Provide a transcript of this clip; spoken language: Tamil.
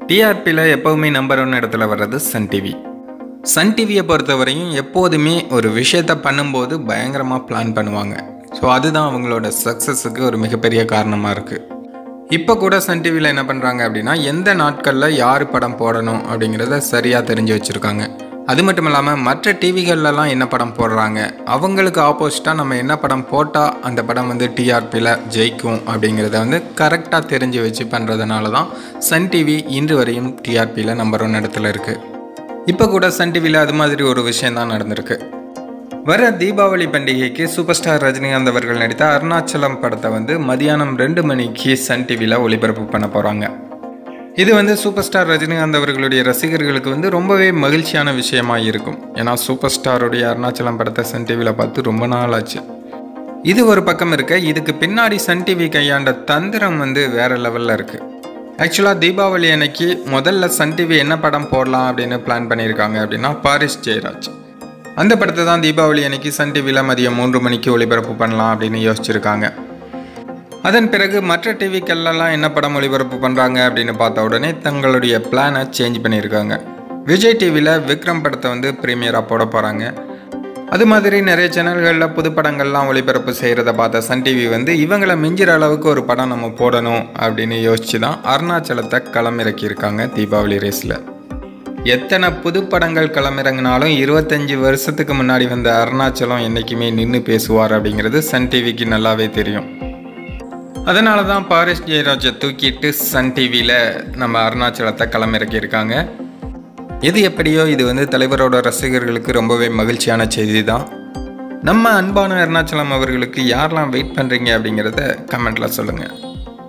டிஆர்பியில் எப்போவுமே நம்பர் ஒன் இடத்துல வர்றது சன் டிவி சன் டிவியை பொறுத்தவரையும் எப்போதுமே ஒரு விஷயத்த பண்ணும்போது பயங்கரமாக பிளான் பண்ணுவாங்க ஸோ அதுதான் அவங்களோட சக்ஸஸுக்கு ஒரு மிகப்பெரிய காரணமாக இருக்குது இப்போ கூட சன் டிவியில் என்ன பண்ணுறாங்க அப்படின்னா எந்த நாட்களில் யார் படம் போடணும் அப்படிங்கிறத சரியாக தெரிஞ்சு வச்சுருக்காங்க அது மட்டும் இல்லாமல் மற்ற டிவிகள்லாம் என்ன படம் போடுறாங்க அவங்களுக்கு ஆப்போசிட்டாக நம்ம என்ன படம் போட்டால் அந்த படம் வந்து டிஆர்பியில் ஜெயிக்கும் அப்படிங்கிறத வந்து கரெக்டாக தெரிஞ்சு வச்சு பண்ணுறதுனால தான் சன் டிவி இன்று வரையும் டிஆர்பியில் நம்பர் ஒன் இடத்துல இருக்குது இப்போ கூட சன் டிவியில் அது மாதிரி ஒரு விஷயம் தான் நடந்திருக்கு வர தீபாவளி பண்டிகைக்கு சூப்பர் ஸ்டார் ரஜினிகாந்த் அவர்கள் நடித்த அருணாச்சலம் படத்தை வந்து மதியானம் ரெண்டு மணிக்கு சன் டிவியில் ஒளிபரப்பு பண்ண போகிறாங்க இது வந்து சூப்பர் ஸ்டார் ரஜினிகாந்த் அவர்களுடைய ரசிகர்களுக்கு வந்து ரொம்பவே மகிழ்ச்சியான விஷயமா இருக்கும் ஏன்னா சூப்பர் ஸ்டாருடைய அருணாச்சலம் படத்தை சன் டிவியில் பார்த்து ரொம்ப நாள் ஆச்சு இது ஒரு பக்கம் இருக்க இதுக்கு பின்னாடி சன் டிவி கையாண்ட தந்திரம் வந்து வேற லெவலில் இருக்குது ஆக்சுவலாக தீபாவளி அன்னைக்கு முதல்ல சன் டிவி என்ன படம் போடலாம் அப்படின்னு பிளான் பண்ணியிருக்காங்க அப்படின்னா பாரிஸ் ஜெயராஜ் அந்த படத்தை தான் தீபாவளி அன்னைக்கு சன் டிவியில் மதியம் மூன்று மணிக்கு ஒளிபரப்பு பண்ணலாம் அப்படின்னு யோசிச்சிருக்காங்க அதன் பிறகு மற்ற டிவிக்கெல்லாம் என்ன படம் ஒளிபரப்பு பண்ணுறாங்க அப்படின்னு பார்த்த உடனே தங்களுடைய பிளானை சேஞ்ச் பண்ணியிருக்காங்க விஜய் டிவியில் விக்ரம் படத்தை வந்து ப்ரீமியராக போட போகிறாங்க அது மாதிரி நிறைய சேனல்களில் புது படங்கள்லாம் ஒளிபரப்பு செய்கிறத பார்த்த சன் டிவி வந்து இவங்களை மிஞ்சிற அளவுக்கு ஒரு படம் நம்ம போடணும் அப்படின்னு யோசிச்சு தான் அருணாச்சலத்தை களமிறக்கியிருக்காங்க தீபாவளி ரேஸில் எத்தனை புது படங்கள் களமிறங்கினாலும் இருபத்தஞ்சி வருஷத்துக்கு முன்னாடி வந்த அருணாச்சலம் என்றைக்குமே நின்று பேசுவார் அப்படிங்கிறது சன் டிவிக்கு நல்லாவே தெரியும் அதனால தான் பாரிஸ் ஜெயராஜை தூக்கிட்டு சன் டிவியில் நம்ம அருணாச்சலத்தை களமிறக்கியிருக்காங்க எது எப்படியோ இது வந்து தலைவரோட ரசிகர்களுக்கு ரொம்பவே மகிழ்ச்சியான செய்தி தான் நம்ம அன்பான அருணாச்சலம் அவர்களுக்கு யாரெல்லாம் வெயிட் பண்ணுறீங்க அப்படிங்கிறத கமெண்ட்டில் சொல்லுங்கள்